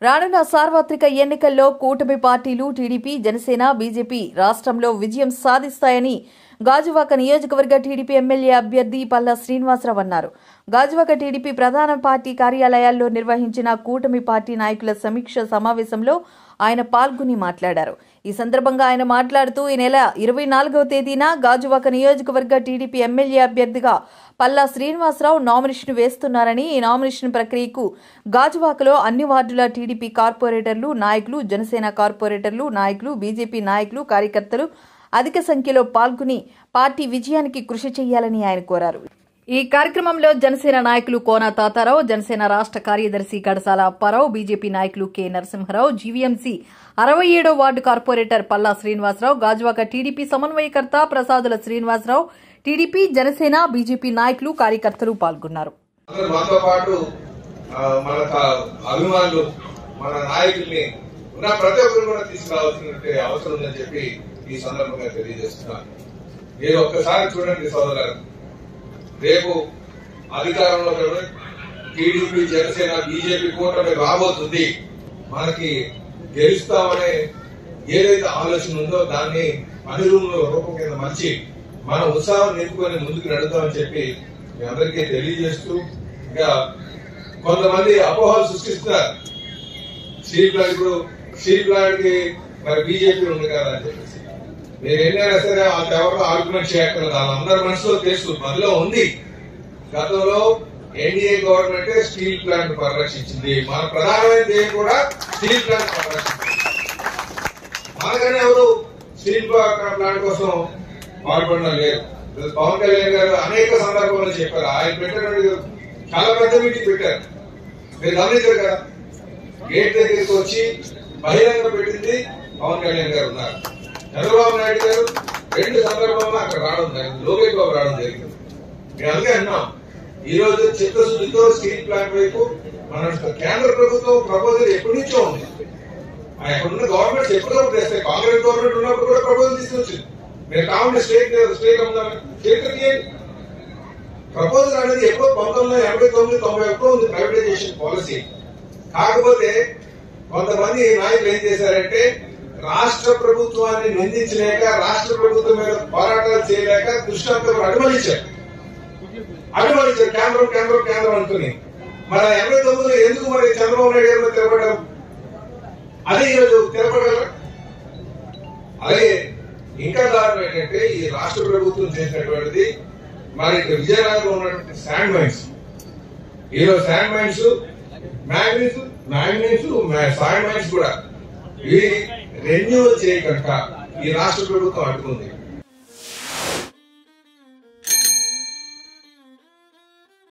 రానున్న సార్వత్రిక ఎన్నికల్లో కూటమి పార్టీలు టీడీపీ జనసేన బీజేపీ రాష్ట్రంలో విజయం సాధిస్తాయని గాజువాక నియోజకవర్గ టీడీపీ ఎమ్మెల్యే అభ్యర్థి పల్లా శ్రీనివాసరావు అన్నారు గాజువాక టీడీపీ ప్రధాన పార్టీ కార్యాలయాల్లో నిర్వహించిన కూటమి పార్టీ నాయకుల సమీక్ష సమావేశంలో ఆయన పాల్గొని మాట్లాడారు ఈ సందర్భంగా ఆయన మాట్లాడుతూ ఈ నెల ఇరవై నాలుగవ తేదీన గాజువాక నియోజకవర్గ టీడీపీ ఎమ్మెల్యే అభ్యర్థిగా పల్లా శ్రీనివాసరావు నామినేషన్ వేస్తున్నారని ఈ నామినేషన్ ప్రక్రియకు గాజువాకలో అన్ని వార్డుల టీడీపీ కార్పొరేటర్లు నాయకులు జనసేన కార్పొరేటర్లు నాయకులు బీజేపీ నాయకులు కార్యకర్తలు అధిక సంఖ్యలో పాల్గొని పార్టీ విజయానికి కృషి చేయాలని ఆయన కోరారు ఈ కార్యక్రమంలో జనసేన నాయకులు కోన తాతారావు జనసేన రాష్ట్ర కార్యదర్శి గడసాల అప్పారావు బీజేపీ నాయకులు కె నరసింహారావు జీవీఎంసీ అరవై ఏడో ward corporator Palla Srinivasarao Gajuwaka TDP సమన్వయకర్త ప్రసాదుల శ్రీనివాసరావు టీడీపీ జనసేన బీజేపీ నాయకులు కార్యకర్తలు పాల్గొన్నారు అందరూ మనతో పాటు ఆ, మన తా- అభిమానులు మన నాయకుల్ని ఉన్న ప్రతి ఒక్కరు కూడా తీసుకురావాల్సిన అవసరం ఉందని చెప్పి ఈ సందర్భంగా తెలియజేస్తున్నాను మీరు ఒక్కసారి చూడండి సోదరులారు రేపు అధికారంలో టీడీపీ జనసేన బీజేపీ కూటమి రాబోతుంది మనకి గెలుస్తామనే ఏదైతే ఆలోచన ఉందో దాన్ని అనురూపంలో రూపం కింద మంచి మన ఉత్సాహం నింపుకొని ముందుకు నడుద్దామని చెప్పి మీ అందరికీ తెలియజేస్తూ ఇంకా కొంతమంది అపోహలు సృష్టిస్తున్నారు స్టీల్ ప్లాంట్ ఇప్పుడు స్టీల్ ప్లాంట్ కి మరి బీజేపీ ఉంది కదా అని చెప్పేసి మీరు ఎన్నైనా సరే ఆ ఎవరు ఆర్గ్యుమెంట్ చేయక్కర్లేదు వాళ్ళందరి మనసులో తెలుసు మనలో ఉంది గతంలో ఎన్డీఏ గవర్నమెంట్ స్టీల్ ప్లాంట్ పరిరక్షించింది మన ప్రధానమైన ధ్యేయం కూడా స్టీల్ ప్లాంట్ పరిరక్షించింది మనకనే ఎవరు స్టీల్ ప్లాంట్ కోసం పాల్పడడం లేదు పవన్ కళ్యాణ్ గారు అనేక సందర్భాల్లో చెప్పారు ఆయన పెట్టినటువంటి చాలా పెద్ద మీటింగ్ పెట్టారు మీరు గమనించారు కదా గేట్ దగ్గరికి వచ్చి బహిరంగ పెట్టింది పవన్ కళ్యాణ్ గారు ఉన్నారు చంద్రబాబు నాయుడు గారు రెండు సందర్భంలో అక్కడ రావడం జరిగింది లోకేష్ బాబు రావడం జరిగింది మేము అందుకే అన్నాం ఈ రోజు చిత్తశుద్ధితో స్టీల్ ప్లాంట్ వైపు మన కేంద్ర ప్రభుత్వం ప్రపోజల్ ఎప్పటి నుంచో ఉంది ఆ ఎక్కడున్న గవర్నమెంట్స్ ఎప్పుడప్పుడు చేస్తాయి కాంగ్రెస్ గవర్నమెంట్ ఉన్నప్పుడు కూడా ప్రపోజల్ తీసుకొచ్చింది మీరు కావాలంటే స్టేట్ స్టేట్ అమ్ముదామని స్టేట్ తీయండి ప్రపోజల్ అనేది ఎప్పుడో పంతొమ్మిది వందల ఎనభై తొమ్మిది తొంభై ఒకటో ఉంది ప్రైవేటైజేషన్ పాలసీ కాకపోతే కొంతమంది నాయకులు ఏం చేశారంటే రాష్ట్ర ప్రభుత్వాన్ని నిందించలేక రాష్ట్ర ప్రభుత్వం మీద పోరాటాలు చేయలేక దృష్టాంతం అడుమలించారు అడుమలించారు కేంద్రం కేంద్రం కేంద్రం అనుకుని మరి ఎనభై తొమ్మిదిలో ఎందుకు మరి చంద్రబాబు నాయుడు గారు మీద తిరగడం అదే ఈరోజు తిరగగలరా అలాగే ఇంకా దారుణం ఏంటంటే ఈ రాష్ట్ర ప్రభుత్వం చేసినటువంటిది మరి ఇక్కడ విజయనగరంలో ఉన్నటువంటి శాండ్ మైన్స్ ఈరోజు sand mines manganese manganese sand mines కూడా ఇవి రెన్యూ చేయకుండా ఈ రాష్ట్ర ప్రభుత్వం అడ్డుకుంది